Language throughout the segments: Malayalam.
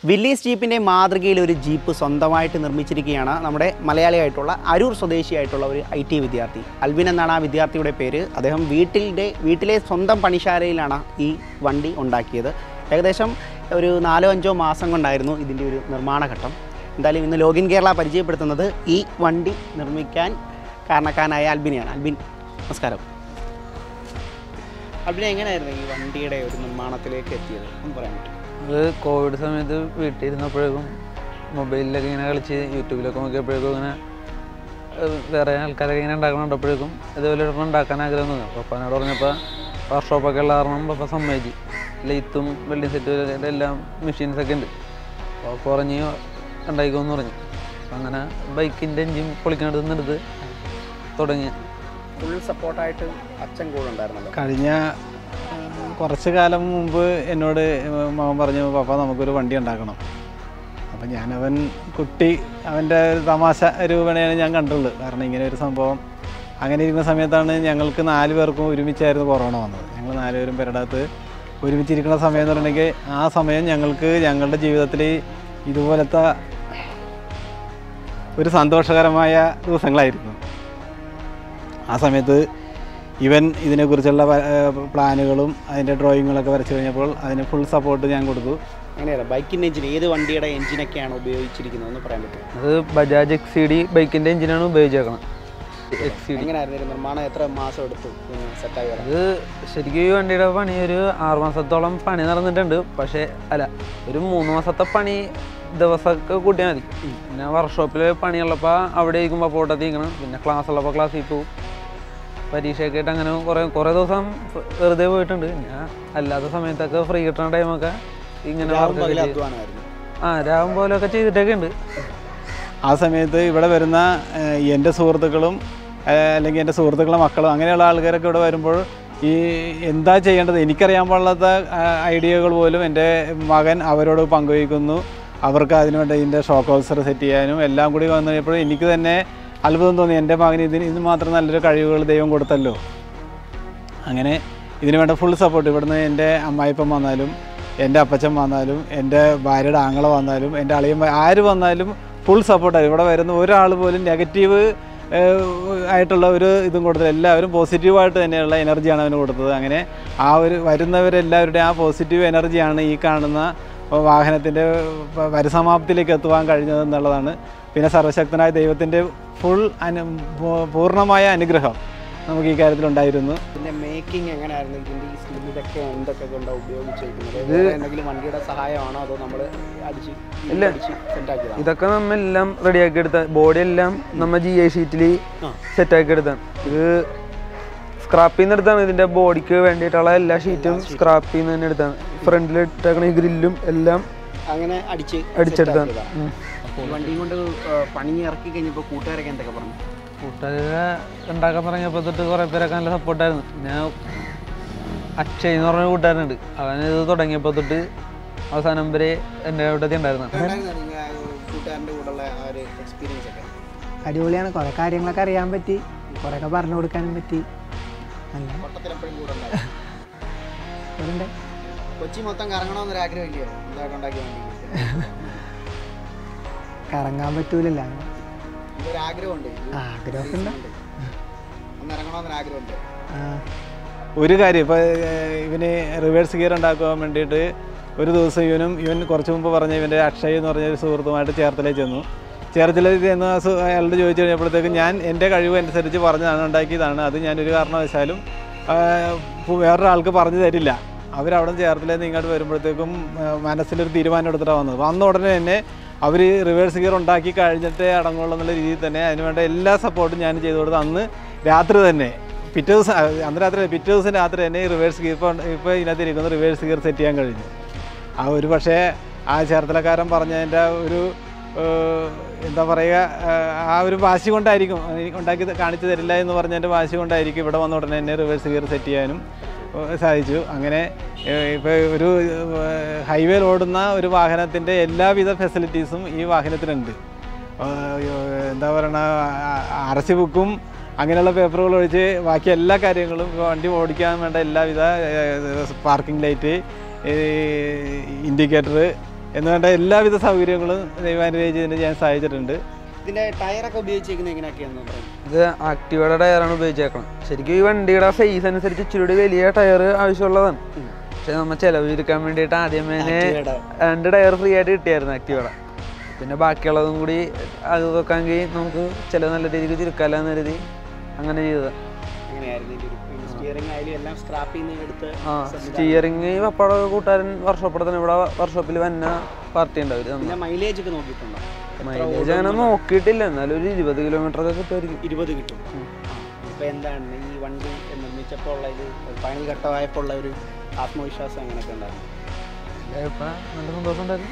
വില്ലീസ് ജീപ്പിൻ്റെ മാതൃകയിൽ ഒരു ജീപ്പ് സ്വന്തമായിട്ട് നിർമ്മിച്ചിരിക്കുകയാണ് നമ്മുടെ മലയാളിയായിട്ടുള്ള അരൂർ സ്വദേശിയായിട്ടുള്ള ഒരു ഐ ടി വിദ്യാർത്ഥി അൽവിൻ എന്നാണ് ആ വിദ്യാർത്ഥിയുടെ പേര് അദ്ദേഹം വീട്ടിലെ വീട്ടിലെ സ്വന്തം പണിശാലയിലാണ് ഈ വണ്ടി ഉണ്ടാക്കിയത് ഏകദേശം ഒരു നാലോ അഞ്ചോ മാസം കൊണ്ടായിരുന്നു ഇതിൻ്റെ ഒരു നിർമ്മാണഘട്ടം എന്തായാലും ഇന്ന് ലോഗിൻ കേരള പരിചയപ്പെടുത്തുന്നത് ഈ വണ്ടി നിർമ്മിക്കാൻ കാരണക്കാരനായ അൽബിനെയാണ് അൽബിൻ നമസ്കാരം അൽബിനെ എങ്ങനെയായിരുന്നു ഈ വണ്ടിയുടെ ഒരു നിർമ്മാണത്തിലേക്ക് എത്തിയത് ഒന്ന് പറയാൻ പറ്റും അത് കോവിഡ് സമയത്ത് വീട്ടിൽ ഇരുന്നപ്പോഴേക്കും മൊബൈലിലൊക്കെ ഇങ്ങനെ കളിച്ച് യൂട്യൂബിലൊക്കെ നോക്കിയപ്പോഴേക്കും ഇങ്ങനെ ഏഹ്, വേറെ ആൾക്കാരൊക്കെ ഇങ്ങനെ ഉണ്ടാക്കണപ്പോഴേക്കും ഇതേപോലെ ഒരെണ്ണം ഉണ്ടാക്കാൻ ആഗ്രഹം തോന്നി അപ്പോൾ പപ്പനോട് പറഞ്ഞപ്പോൾ വർക്ക്ഷോപ്പൊക്കെ ഉള്ള കാരണം പപ്പ സമ്മതിച്ച് ലെയ്ത്തും വെൽഡിങ് സെറ്റ് എല്ലാം മെഷീൻസൊക്കെ ഉണ്ട് അപ്പോൾ കുറഞ്ഞ് ഉണ്ടായിക്കോന്ന് പറഞ്ഞു അപ്പോൾ അങ്ങനെ ബൈക്കിൻ്റെ എഞ്ചിൻ പൊളിക്കണത് നിന്നെടുത്ത് തുടങ്ങി ഫുൾ സപ്പോർട്ടായിട്ട് അച്ഛൻ കൂടെ ഉണ്ടായിരുന്നല്ലോ കഴിഞ്ഞ ആ, കുറച്ച് കാലം മുമ്പ് എന്നോട് മകൻ പറഞ്ഞു പപ്പ നമുക്കൊരു വണ്ടി ഉണ്ടാക്കണം അപ്പം ഞാനവൻ കുട്ടി അവൻ്റെ ഒരു തമാശ രൂപേണയാണ് ഞാൻ കണ്ടുള്ളൂ കാരണം ഇങ്ങനെ ഒരു സംഭവം അങ്ങനെ ഇരിക്കുന്ന സമയത്താണ് ഞങ്ങൾക്ക് നാല് പേർക്കും ഒരുമിച്ചായിരുന്നു കൊറോണ വന്നത് ഞങ്ങൾ നാല് പേരും പെരടകത്ത് ഒരുമിച്ചിരിക്കുന്ന സമയം എന്ന് പറഞ്ഞിട്ടുണ്ടെങ്കിൽ ആ സമയം ഞങ്ങൾക്ക് ഞങ്ങളുടെ ജീവിതത്തിൽ ഇതുപോലത്തെ ഒരു സന്തോഷകരമായ ദിവസങ്ങളായിരുന്നു ആ സമയത്ത് ഇവൻ ഇതിനെക്കുറിച്ചുള്ള വ- ഏഹ് പ്ലാനുകളും അതിൻ്റെ ഡ്രോയിങ്ങുകളൊക്കെ വരച്ചു കഴിഞ്ഞപ്പോൾ അതിന് ഫുൾ സപ്പോർട്ട് ഞാൻ കൊടുത്തു അങ്ങനെയല്ല ബൈക്കിൻ്റെ എഞ്ചിൻ ഏത് വണ്ടിയുടെ എഞ്ചിനൊക്കെയാണ് ഉപയോഗിച്ചിരിക്കുന്നത് എന്ന് പറയാൻ പറ്റും അത് ബജാജ് എക്സ് സി ഡി ബൈക്കിൻ്റെ എഞ്ചിനാണ് ഉപയോഗിച്ചേക്കണം എക്സ് സി ഡി എങ്ങനെയായിരുന്നു ഇതിന്റെ നിർമ്മാണം എത്ര മാസം എടുത്തു സെറ്റായി വരാൻ അത് ശരിക്കും ഈ വണ്ടിയുടെ പണി ഒരു ആറ് മാസത്തോളം പണി നടന്നിട്ടുണ്ട് പക്ഷേ അല്ല ഒരു മൂന്ന് മാസത്തെ പണി ദിവസമൊക്കെ കൂട്ടിയാൽ മതി പിന്നെ വർക്ക്ഷോപ്പിൽ പണിയുള്ളപ്പോൾ അവിടെ ഇരിക്കുമ്പോൾ പോട്ടത്തിരിക്കണം പിന്നെ ക്ലാസ് ഉള്ളപ്പോൾ ക്ലാസ്സിൽ പോകും പരീക്ഷയൊക്കെ ആയിട്ട് അങ്ങനെ കുറേ കുറേ ദിവസം വെറുതെ പോയിട്ടുണ്ട് പിന്നെ അല്ലാത്ത സമയത്തൊക്കെ ഫ്രീ കിട്ടുന്ന ടൈമൊക്കെ ഇങ്ങനെ രാവും work ഒക്കെ പകലും ചെയ്യും. അധ്വാനമായിരുന്നു ആ രാവും പോലൊക്കെ ചെയ്തിട്ടൊക്കെ ഉണ്ട് ആ സമയത്ത് ഇവിടെ വരുന്ന ഏഹ് എൻ്റെ സുഹൃത്തുക്കളും ഏഹ് അല്ലെങ്കിൽ എൻ്റെ സുഹൃത്തുക്കളുടെ മക്കളും അങ്ങനെയുള്ള ആൾക്കാരൊക്കെ ഇവിടെ വരുമ്പോൾ ഈ എന്താ ചെയ്യേണ്ടത് എനിക്കറിയാൻ പാടില്ലാത്ത ഐഡിയകൾ പോലും എൻ്റെ മകൻ അവരോട് പങ്കുവയ്ക്കുന്നു അവർക്ക് അതിന് വേണ്ട ഇതിൻ്റെ ഷോക്ക് ഹൗസർ സെറ്റ് ചെയ്യാനും എല്ലാം കൂടി വന്നു കഴിഞ്ഞപ്പോൾ എനിക്ക് തന്നെ അത്ഭുതം തോന്നി എൻ്റെ മകന് ഇതിന് ഇതിന് മാത്രം നല്ലൊരു കഴിവുകൾ ദൈവം കൊടുത്തല്ലോ അങ്ങനെ ഇതിന് വേണ്ട ഫുൾ സപ്പോർട്ട് ഇവിടുന്ന് എൻ്റെ അമ്മായിപ്പം വന്നാലും എൻ്റെ അപ്പച്ചൻ വന്നാലും എൻ്റെ ഭാര്യയുടെ ആങ്ങള വന്നാലും എൻ്റെ അളിയൻ വ- ആര് വന്നാലും ഫുൾ സപ്പോർട്ടായി ഇവിടെ വരുന്ന ഒരാൾ പോലും നെഗറ്റീവ് ആയിട്ടുള്ള ഒരു ഇതും കൊടുത്തത് എല്ലാവരും പോസിറ്റീവായിട്ട് തന്നെയുള്ള എനർജിയാണ് അവന് കൊടുത്തത് അങ്ങനെ ആ ഒരു വരുന്നവരെല്ലാവരുടെയും ആ പോസിറ്റീവ് എനർജിയാണ് ഈ കാണുന്ന വാഹനത്തിൻ്റെ പ- പരിസമാപ്തിയിലേക്ക് എത്തുവാൻ കഴിഞ്ഞത് എന്നുള്ളതാണ് പിന്നെ സർവശക്തനായ ദൈവത്തിൻ്റെ ഫുൾ അനു പൂ- പൂർണ്ണമായ അനുഗ്രഹം നമുക്ക് ഈ കാര്യത്തിലുണ്ടായിരുന്നു ഇതിന്റെ മേക്കിംഗ് എങ്ങനെയായിരുന്നു ഇതിന്റെ ഈ സ്റ്റീൽ ഇതൊക്കെ എന്തൊക്കെ കൊണ്ടാണ് ഉപയോഗിച്ചിരിക്കുന്നത് വേറെ എന്തെങ്കിലും വണ്ടിയുടെ സഹായമാണോ അതോ നമ്മൾ അടിച്ച് ഇല്ല. അടിച്ച് സെറ്റാക്കിയതാണ് ഇതൊക്കെ നമ്മ എല്ലാം റെഡിയാക്കി എടുത്ത ബോഡി എല്ലാം നമ്മ ജി ഐ ഷീറ്റിൽ ആ. സെറ്റാക്കി എടുത്താണ് ഇത് സ്ക്രാപ്പിൽ നിന്ന് എടുത്താണ് ഇതിന്റെ ബോഡിക്ക് വേണ്ടിയിട്ടുള്ള എല്ലാ ഷീറ്റും സ്ക്രാപ്പിൽ നിന്ന് തന്നെ എടുത്താണ് ഫ്രണ്ടിൽ ഇട്ടേക്കണ ഈ ഗ്രില്ലും എല്ലാം അങ്ങനെ അടിച്ച് അടിച്ചെടുത്താണ് സെറ്റാക്കിയതാണ്. ഈ വണ്ടിയും കൊണ്ട് ആ, പണി ഇറക്കി കഴിഞ്ഞപ്പോൾ കൂട്ടുകാരൊക്കെ എന്തൊക്കെ പറഞ്ഞു കൂട്ടുകാരെ ഉണ്ടാക്കാൻ തുടങ്ങിയപ്പോൾ തൊട്ട് കുറേ പേരൊക്കെ നല്ല സപ്പോർട്ടായിരുന്നു ഞാൻ അക്ഷയ് എന്ന് പറഞ്ഞ കൂട്ടുകാരനുണ്ട് അവൻ ഇത് തുടങ്ങിയപ്പോൾ തൊട്ട് അവസാനം വരെ എൻ്റെ അവിടെ ഉണ്ടായിരുന്നു കൂട്ടുകാരൻ്റെ കൂടെയുള്ള ആ ഒരു എക്സ്പീരിയൻസ് ഒക്കെ അടിപൊളിയാണ് കുറേ കാര്യങ്ങളൊക്കെ അറിയാൻ പറ്റി കുറേയൊക്കെ പറഞ്ഞു കൊടുക്കാനും പറ്റി അങ്ങനെ പൊട്ടത്തിലെപ്പോഴും കൂടെ ഉണ്ടായിരുന്നു ഉണ്ട് കൊച്ചി മൊത്തം കറങ്ങണമെന്നൊരു ആഗ്രഹം ഇല്ലയോ എന്തായിട്ട് ഉണ്ടാക്കിയ വണ്ടി കറങ്ങാൻ പറ്റൂലല്ല ഇതൊരു ആഗ്രഹമുണ്ട് ആഗ്രഹമൊക്കെ ഉണ്ട് ഒന്ന് ഇറങ്ങണമെന്നൊരു ആഗ്രഹമുണ്ട് ആ, ഒരു കാര്യം ഇപ്പോൾ ഇവന് റിവേഴ്സ് ഗിയർ ഉണ്ടാക്കാൻ വേണ്ടിയിട്ട് ഒരു ദിവസം ഇവനും ഇവൻ കുറച്ച് മുമ്പ് പറഞ്ഞ ഇവൻ്റെ അക്ഷയ് എന്ന് പറഞ്ഞ ഒരു സുഹൃത്തുമായിട്ട് ചേർത്തലയിൽ ചെന്നു ചേർത്തലയിൽ ചെന്ന് ആ സു- അയാളോട് ചോദിച്ചു കഴിഞ്ഞപ്പോഴത്തേക്കും ഞാൻ എൻ്റെ കഴിവ് അനുസരിച്ച് പറഞ്ഞതാണ് ഉണ്ടാക്കിയതാണ് അത് ഞാൻ ഒരു കാരണവശാലും ആ, പു- വേറൊരാൾക്ക് പറഞ്ഞു തരില്ല അവരവിടെ ചേർത്തലയിൽ നിന്ന് ഇങ്ങോട്ട് വരുമ്പോഴത്തേക്കും ആ, മനസ്സിലൊരു തീരുമാനം എടുത്തിട്ടാണ് വന്നത് വന്ന ഉടനെ തന്നെ അവർ റിവേഴ്സ് ഗിയർ ഉണ്ടാക്കി കഴിഞ്ഞിട്ടേ അടങ്ങുള്ളൂ എന്നുള്ള രീതിയിൽ തന്നെ അതിനുവേണ്ട എല്ലാ സപ്പോർട്ടും ഞാൻ ചെയ്തു കൊടുത്തു അന്ന് രാത്രി തന്നെ പിറ്റേ ദിവസം അഹ് അന്ന് രാത്രി അല്ല, പിറ്റേ ദിവസം രാത്രി തന്നെ ഈ റിവേഴ്സ് ഗിയർ ഇപ്പോൾ ഇപ്പോൾ ഇതിനകത്ത് ഇരിക്കുന്ന റിവേഴ്സ് ഗിയർ സെറ്റ് ചെയ്യാൻ കഴിഞ്ഞു ആ ഒരു പക്ഷേ ആ ചേർത്തലക്കാരൻ പറഞ്ഞതിൻ്റെ ഒരു ഏഹ്, എന്താ പറയുക ഏഹ്, ആ ഒരു വാശി കൊണ്ടായിരിക്കും എനിക്ക് ഉണ്ടാക്കി ത- കാണിച്ചു തരില്ല എന്ന് പറഞ്ഞതിൻ്റെ വാശി കൊണ്ടായിരിക്കും ഇവിടെ വന്ന ഉടനെ തന്നെ റിവേഴ്സ് ഗിയർ സെറ്റ് ചെയ്യാനും ഏഹ്, സാധിച്ചു അങ്ങനെ ഇപ്പോൾ ഒരു ഏഹ്, ഹൈവേയിൽ ഓടുന്ന ഒരു വാഹനത്തിൻ്റെ എല്ലാവിധ ഫെസിലിറ്റീസും ഈ വാഹനത്തിനുണ്ട് ഏഹ്, എന്താ പറയണ ആർ സി ബുക്കും അങ്ങനെയുള്ള പേപ്പറുകൾ ഒഴിച്ച് ബാക്കി എല്ലാ കാര്യങ്ങളും ഇപ്പോൾ വണ്ടി ഓടിക്കാൻ വേണ്ട എല്ലാവിധ പാർക്കിംഗ് ലൈറ്റ് ഇൻഡിക്കേറ്റർ എന്ന് വേണ്ട എല്ലാവിധ സൗകര്യങ്ങളും ദൈവാനുഗ്രഹിച്ചതിന് ഞാൻ സഹായിച്ചിട്ടുണ്ട് ഇതിന്റെ ടയറൊക്കെ ഉപയോഗിച്ചേക്കുന്നത് എങ്ങനെയൊക്കെയാണെന്ന് പറയും ഇത് ആക്ടിവയുടെ ടയറാണ് ഉപയോഗിച്ചേക്കണം ശരിക്കും ഈ വണ്ടിയുടെ സൈസ് അനുസരിച്ച് ഇച്ചിരി വലിയ ടയർ ആവശ്യമുള്ളതാണ് പക്ഷെ നമ്മൾ ചെലവ് ചുരുക്കാൻ വേണ്ടിയിട്ട് ആദ്യമേ ആക്ടിവയുടെ. രണ്ട് ടയർ ഫ്രീ ആയിട്ട് കിട്ടിയായിരുന്നു ആക്ടിവയുടെ പിന്നെ ബാക്കിയുള്ളതും കൂടി അത് വെക്കാമെങ്കിൽ നമുക്ക് ചിലവ് നല്ല രീതിക്ക് ചുരുക്കാമല്ലോ എന്ന് കരുതി അങ്ങനെ ചെയ്തത് എങ്ങനെയായിരുന്നു ഇതിന്റെ സ്റ്റിയറിംഗ് ആയാലും എല്ലാം സ്ക്രാപ്പിൽ നിന്ന് എടുത്ത് ആ സ്റ്റിയറിങ് പപ്പട കൂട്ടുകാരൻ വർക്ക്ഷോപ്പിൽ തന്നെ ഇവിടെ വർക്ക്ഷോപ്പിൽ വന്ന പാർട്ടി ഉണ്ട് അവർ പിന്നെ മൈലേജ് ഒക്കെ നോക്കിയിട്ടുണ്ടോ മൈലേജ് അങ്ങനെ നോക്കിയിട്ടില്ല എന്നാലും ഒരു ഇരുപത് കിലോമീറ്റർ ഒക്കെ കിട്ടുമായിരിക്കും ഇരുപത് കിട്ടും ഇപ്പൊ എന്താണ് ഈ വണ്ടി നിർമ്മിച്ചപ്പോൾ ഉള്ള ഇത് ഫൈനൽ ഘട്ടമായപ്പോൾ ഉള്ള ഒരു ആത്മവിശ്വാസം എങ്ങനെയൊക്കെ ഉണ്ടായിരുന്നു ഇപ്പം നല്ല സന്തോഷം ഉണ്ടായിരുന്നു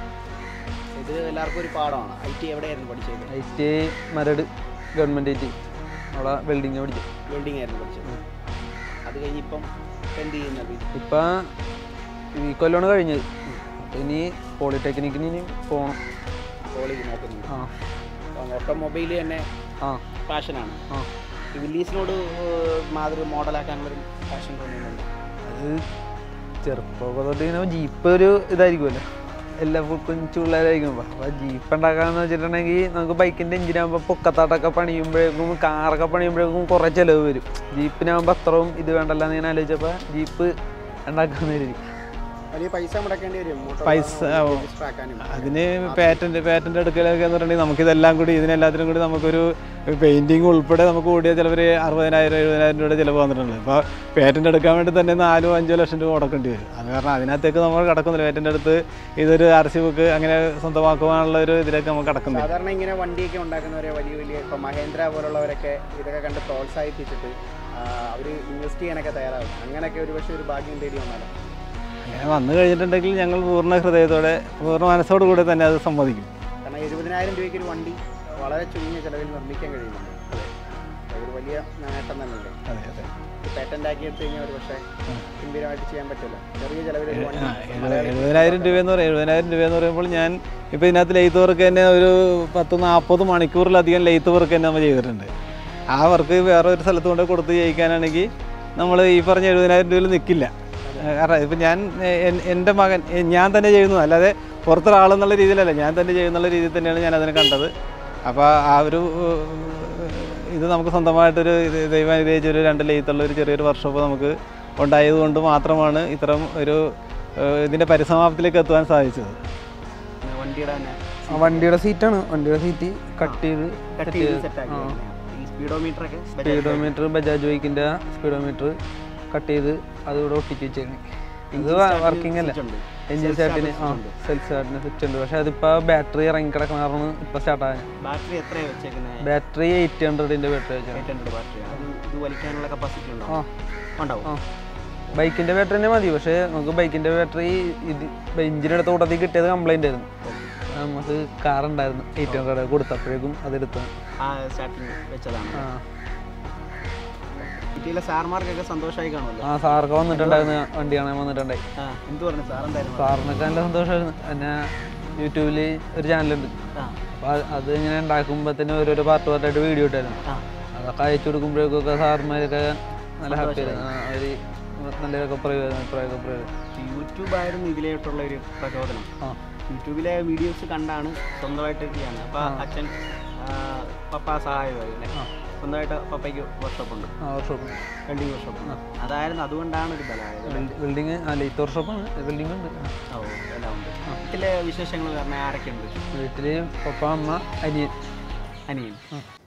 ഇത് എല്ലാവർക്കും ഒരു പാഠമാണ് ഐ ടി എവിടെയായിരുന്നു പഠിച്ചത് I T I Maradu government I T അവിടെ വെൽഡിങ് പഠിച്ചു വെൽഡിംഗ് ആയിരുന്നു പഠിച്ചത് അത് കഴിഞ്ഞ് ഇപ്പം എന്ത് ചെയ്യുന്നത് ഇപ്പം ഈ കൊല്ലമാണ് കഴിഞ്ഞത് അപ്പം ഇനി പോളിടെക്നിക്കിന് ഇനി പോകണം കോളേജ് നോക്കുന്നുണ്ട് ആ ഓട്ടോമൊബൈൽ തന്നെ ആ ഫാഷനാണ് ആ ഈ വില്ലീസിനോട് മാതൃ മോഡലാക്കാനുള്ളൊരു ഫാഷൻ തോന്നുന്നുണ്ട് അത് ചെറുപ്പമൊക്കെ തൊട്ട് ഇങ്ങനെ ജീപ്പ് ഒരു ഇതായിരിക്കുമല്ലോ എല്ലാ കൊച്ചു പിള്ളേരായിരിക്കും അപ്പോൾ ജീപ്പ് ഉണ്ടാക്കാന്ന് വെച്ചിട്ടുണ്ടെങ്കിൽ നമുക്ക് ബൈക്കിൻ്റെ എഞ്ചിനാകുമ്പോൾ പൊക്കത്താട്ടൊക്കെ പണിയുമ്പോഴേക്കും കാറൊക്കെ പണിയുമ്പോഴേക്കും കുറേ ചിലവ് വരും ജീപ്പിനാകുമ്പോൾ അത്രയും ഇത് വേണ്ടല്ലോ എന്ന് ഞാൻ ആലോചിച്ചപ്പോൾ ജീപ്പ് ഉണ്ടാക്കാന്ന് കരുതി വലിയ പൈസ മുടക്കേണ്ടി വരും motor പൈസ, വാഹനം ഓ. register ആക്കാനും അതിന് പാറ്റന്റ് പാറ്റന്റ് എടുക്കലൊക്കെ എന്ന് പറഞ്ഞിട്ടുണ്ടെങ്കിൽ നമുക്കിതെല്ലാം കൂടി ഇതിനെല്ലാത്തിനും കൂടി നമുക്കൊരു പെയിന്റിങ് ഉൾപ്പെടെ നമുക്ക് കൂടിയ ചിലവർ അറുപതിനായിരം എഴുപതിനായിരം രൂപയുടെ ചിലവ് വന്നിട്ടുണ്ട് അപ്പോൾ പാറ്റന്റ് എടുക്കാൻ വേണ്ടി തന്നെ നാലോ അഞ്ചോ ലക്ഷം രൂപ കൊടുക്കേണ്ടി വരും അത് കാരണം അതിനകത്തേക്ക് നമ്മൾ കിടക്കുന്നില്ല പാറ്റന്റ് എടുത്ത് ഇതൊരു ആർ സി ബുക്ക് അങ്ങനെ സ്വന്തമാക്കുവാനുള്ള ഒരു ഇതിലേക്ക് നമുക്ക് കിടക്കുന്നില്ല സാധാരണ ഇങ്ങനെ വണ്ടിയൊക്കെ ഉണ്ടാക്കുന്നവരെ വലിയ വലിയ ഇപ്പൊ മഹേന്ദ്ര പോലുള്ളവരൊക്കെ ഇതൊക്കെ കണ്ട് പ്രോത്സാഹിപ്പിച്ചിട്ട് അവർ ഇൻവെസ്റ്റ് ചെയ്യാനൊക്കെ തയ്യാറാകും അങ്ങനെയൊക്കെ ഒരു പക്ഷേ ഒരു ഭാഗ്യം തേടി വന്നാലോ അങ്ങനെ വന്നു കഴിഞ്ഞിട്ടുണ്ടെങ്കിൽ ഞങ്ങൾ പൂർണ്ണ ഹൃദയത്തോടെ പൂർണ്ണ മനസ്സോടു കൂടെ തന്നെ അത് സമ്മതിക്കും കാരണം എഴുപതിനായിരം രൂപയ്ക്ക് ഒരു വണ്ടി വളരെ ചുരുങ്ങിയ ചിലവിൽ നിർമ്മിക്കാൻ കഴിയുന്നുണ്ട് അതൊരു വലിയ നേട്ടം തന്നെയല്ലേ അതെ അതെ പേറ്റന്റ് ആക്കി എടുത്തു കഴിഞ്ഞാൽ ഒരു പക്ഷേ ഗംഭീരമായിട്ട് ചെയ്യാൻ പറ്റില്ല ചെറിയ ചിലവിൽ ഒരു വണ്ടി എഴുപത്- എഴുപതിനായിരം രൂപ എന്ന് പറയും എഴുപതിനായിരം രൂപ എന്ന് പറയുമ്പോൾ ഞാൻ ഇപ്പോൾ ഇതിനകത്ത് ലെയ്ത്ത് വർക്ക് തന്നെ ഒരു പത്ത് നാൽപ്പത് മണിക്കൂറിലധികം ലെയ്ത്ത് വർക്ക് തന്നെ നമ്മൾ ചെയ്തിട്ടുണ്ട് ആ വർക്ക് വേറെ ഒരു സ്ഥലത്ത് കൊണ്ട് കൊടുത്ത് ചെയ്യിക്കാനാണെങ്കിൽ നമ്മൾ ഈ പറഞ്ഞ എഴുപതിനായിരം രൂപയിൽ നിൽക്കില്ല ഏഹ് കാരണം ഇപ്പം ഞാൻ എൻ- എൻ്റെ മകൻ എ- ഞാൻ തന്നെ ചെയ്യുന്നത് അല്ലാതെ പുറത്തൊരാളെന്നുള്ള രീതിയിലല്ല ഞാൻ തന്നെ ചെയ്യുന്നുള്ള രീതിയിൽ തന്നെയാണ് ഞാൻ അതിനെ കണ്ടത് അപ്പോൾ ആ ഒരു ഏഹ്, ഇത് നമുക്ക് സ്വന്തമായിട്ടൊരു ഇത് ദൈവം അനുഗ്രഹിച്ച ഒരു രണ്ട് ലെയ്ത്തുള്ള ഒരു ചെറിയൊരു വർക്ക്ഷോപ്പ് നമുക്ക് ഉണ്ടായതുകൊണ്ട് മാത്രമാണ് ഇത്തരം ഒരു ഏഹ്, ഇതിൻ്റെ പരിസമാപ്തിയിലേക്ക് എത്തുവാൻ സാധിച്ചത് വണ്ടിയുടെ തന്നെ ആ വണ്ടിയുടെ സീറ്റാണ് വണ്ടിയുടെ സീറ്റ് കട്ട് ചെയ്ത് കട്ട് ചെയ്ത് സെറ്റ് ആക്കി ഈ സ്പീഡോമീറ്റർ ഒക്കെ സ്പീഡോമീറ്റർ ബജാജ് ബൈക്കിൻ്റെ സ്പീഡോമീറ്റർ കട്ട് ചെയ്ത് അതിവിടെ ഒട്ടിച്ച് വെച്ചേക്കണേ ഇത് വർക്കിംഗ് അല്ല എഞ്ചിൻ സ്റ്റാർട്ടിന് ആ സെൽഫ് സ്റ്റാർട്ടിന് സ്വിച്ച് ഉണ്ട് പക്ഷെ അതിപ്പോൾ ബാറ്ററി ഇറങ്ങി കിടക്കണ കാരണം ഇപ്പോൾ സ്റ്റാർട്ടായ ബാറ്ററി എത്രയാണ് വെച്ചേക്കുന്നത് ബാറ്ററി എയ്റ്റ് ഹൺഡ്രഡിൻ്റെ ബാറ്ററി വെച്ചാൽ എയ്റ്റ് ഹൺഡ്രഡ് ബാറ്ററി അത് ഇത് വലിക്കാനുള്ള കപ്പാസിറ്റി ഉണ്ടോ ആ ഉണ്ടാവും ആ ബൈക്കിൻ്റെ ബാറ്ററി തന്നെ മതി പക്ഷേ നമുക്ക് ബൈക്കിൻ്റെ ബാറ്ററി ഇത് എഞ്ചിനെടുത്ത കൂട്ടത്തിൽ കിട്ടിയത് കംപ്ലൈൻ്റ് ആയിരുന്നു നമുക്ക് കാർ ഉണ്ടായിരുന്നു എയ്റ്റ് ഹൺഡ്രഡ് കൊടുത്തപ്പോഴേക്കും അതെടുത്തു ആ സ്റ്റാർട്ടിങ് വെച്ചതാണ് ആ സിറ്റിയിലെ സാർമാർക്കൊക്കെ സന്തോഷമായി കാണുമല്ലോ ആ സാറൊക്കെ വന്നിട്ടുണ്ടായിരുന്നു വണ്ടി കാണാൻ വന്നിട്ടുണ്ടായി ആ എന്ത് പറഞ്ഞു സാർ എന്തായിരുന്നു സാറിനൊക്കെ നല്ല സന്തോഷമായിരുന്നു എന്നെ യൂട്യൂബിൽ ഒരു ചാനലുണ്ട് ആ അപ്പോൾ അത് ഇങ്ങനെ ഉണ്ടാക്കുമ്പോഴത്തേനും ഓരോരോ പാർട്ട് പാർട്ടായിട്ട് വീഡിയോ ഇട്ടായിരുന്നു ആ അതൊക്കെ അയച്ചു കൊടുക്കുമ്പോഴേക്കൊക്കെ സാർമാരൊക്കെ നല്ല ഹാപ്പി ആയിരുന്നു അവർ നല്ലതൊക്കെ പറയുമായിരുന്നു അഭിപ്രായമൊക്കെ പറയുമായിരുന്നു യൂട്യൂബ് ആയിരുന്നു ഇതിലോട്ടുള്ള ഒരു പ്രചോദനം ആ യൂട്യൂബിലെ വീഡിയോസ് കണ്ടാണ് സ്വന്തമായിട്ട് ചെയ്യാണ് അപ്പോൾ അച്ഛൻ ആ, പപ്പ സഹായമായി അല്ലേ സ്വന്തമായിട്ട് പപ്പയ്ക്ക് വർക്ക്ഷോപ്പ് ഉണ്ട് ആ വർക്ക്ഷോപ്പ് വെൽഡിങ് വർക്ക്ഷോപ്പ് അതായിരുന്നു അതുകൊണ്ടാണ് ഒരു ബലമായത് ബിൽഡിങ് ആ ലെയ്ത്ത് വർക്ക്ഷോപ്പാണ് ബിൽഡിംഗ് ഉണ്ട് ഓ എല്ലാം ഉണ്ട് വീട്ടിലെ വിശേഷങ്ങൾ കാരണം ആരൊക്കെ ഉണ്ട് വീട്ടിൽ പപ്പ അമ്മ അനിയൻ അനിയൻ